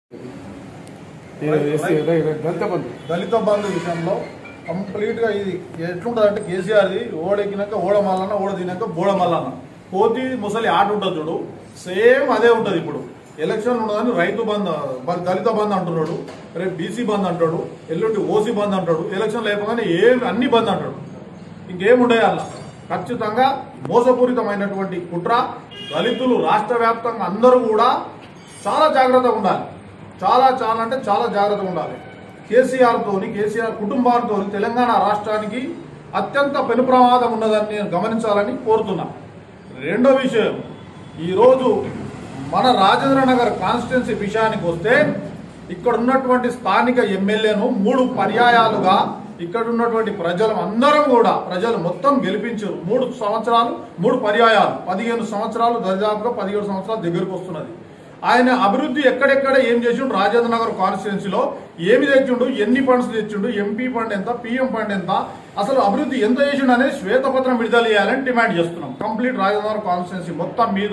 SC దళిత బంధు దళిత బంధు విషయంలో కంప్లీట్గా ఇది ఎట్లుంటుంది అంటే కేసీఆర్ది ఓడెక్కినాక ఓడ మల్లన్న ఓడ తినాక బోడ మల్లన్న కోతి ముసలి ఆట ఉంటుంది చూడు సేమ్ అదే ఉంటుంది ఇప్పుడు ఎలక్షన్ ఉన్నదని రైతు బంద్ బ- దళిత బంద్ అంటున్నాడు రేపు బీసీ బంద్ అంటాడు ఎల్లుండి ఓసీ బంద్ అంటాడు ఎలక్షన్ లేకపోగానే ఏం అన్ని బంద్ అంటాడు ఇంకేముండే అలా ఖచ్చితంగా మోసపూరితమైనటువంటి కుట్ర దళితులు రాష్ట్ర వ్యాప్తంగా అందరూ కూడా చాలా జాగ్రత్తగా ఉండాలి చాలా చాలా అంటే చాలా జాగ్రత్తగా ఉండాలి కేసీఆర్ తోని కేసీఆర్ కుటుంబాలతో తెలంగాణ రాష్ట్రానికి అత్యంత పెను ప్రమాదం ఉన్నదని నేను గమనించాలని కోరుతున్నా రెండో విషయం ఈరోజు మన రాజేంద్ర నగర్ కాన్స్టిట్యున్సీ విషయానికి వస్తే ఇక్కడ ఉన్నటువంటి స్థానిక ఎమ్మెల్యేను మూడు పర్యాయాలుగా ఇక్కడ ఉన్నటువంటి ప్రజలు అందరం కూడా ప్రజలు మొత్తం గెలిపించారు మూడు సంవత్సరాలు మూడు పర్యాయాలు పదిహేను సంవత్సరాలు దరిదాపుగా పదిహేడు సంవత్సరాలు దగ్గరకు వస్తున్నది ఆయన అభివృద్ధి ఎక్కడెక్కడ ఏం చేసిండు రాజేంద్ర నగర్ కాన్స్టిట్యున్సీలో ఏమి తెచ్చిండు ఎన్ని ఫండ్స్ తెచ్చిండు ఎంపీ ఫండ్ ఎంత పిఎం ఫండ్ ఎంత అసలు అభివృద్ధి ఎంత చేసిండు అనేది శ్వేతపత్రం విడుదల చేయాలని డిమాండ్ చేస్తున్నాం కంప్లీట్ రాజేంద్ర నగర్ కాన్స్టిట్యున్సీ మొత్తం మీద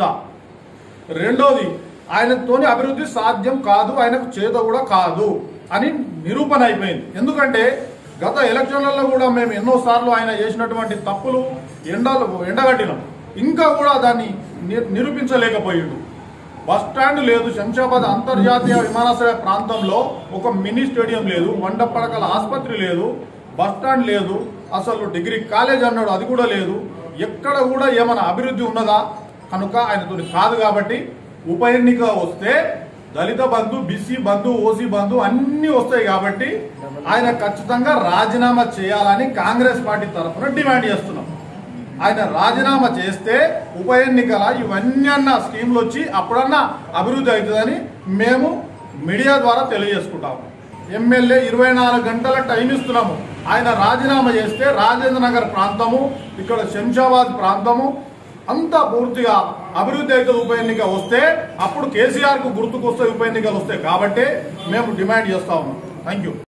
రెండోది ఆయనతోని అభివృద్ధి సాధ్యం కాదు ఆయనకు చేత కూడా కాదు అని నిరూపణ అయిపోయింది ఎందుకంటే గత ఎలక్షన్లలో కూడా మేము ఎన్నోసార్లు ఆయన చేసినటువంటి తప్పులు ఎండలు ఎండగట్టినాం ఇంకా కూడా దాన్ని ని- నిరూపించలేకపోయిండు బస్ స్టాండ్ లేదు శంషాబాద్ అంతర్జాతీయ విమానాశ్రయ ప్రాంతంలో ఒక మినీ స్టేడియం లేదు వంద పడకల ఆసుపత్రి లేదు బస్ స్టాండ్ లేదు అసలు డిగ్రీ కాలేజ్ అన్నాడు అది కూడా లేదు ఎక్కడ కూడా ఏమైనా అభివృద్ధి ఉన్నదా కనుక ఆయనతో కాదు కాబట్టి ఉప ఎన్నిక వస్తే దళిత బంధు బీసీ బంధు ఓసీ బంధు అన్ని వస్తాయి కాబట్టి ఆయన ఖచ్చితంగా రాజీనామా చేయాలని కాంగ్రెస్ పార్టీ తరఫున డిమాండ్ చేస్తున్నాం ఆయన రాజీనామా చేస్తే ఉప ఎన్నికల ఇవన్నీ అన్న స్కీమ్లు వచ్చి అప్పుడన్నా అభివృద్ధి అవుతుందని మేము మీడియా ద్వారా తెలియజేసుకుంటాము ఎమ్మెల్యే ఇరవై నాలుగు గంటల టైం ఇస్తున్నాము ఆయన రాజీనామా చేస్తే రాజేంద్ర నగర్ ప్రాంతము ఇక్కడ శంషాబాద్ ప్రాంతము అంతా పూర్తిగా అభివృద్ధి అయితే ఉప ఎన్నిక వస్తే అప్పుడు కేసీఆర్ కు గుర్తుకొస్తే ఉప ఎన్నికలు వస్తాయి కాబట్టి మేము డిమాండ్ చేస్తా ఉన్నాం థ్యాంక్ యూ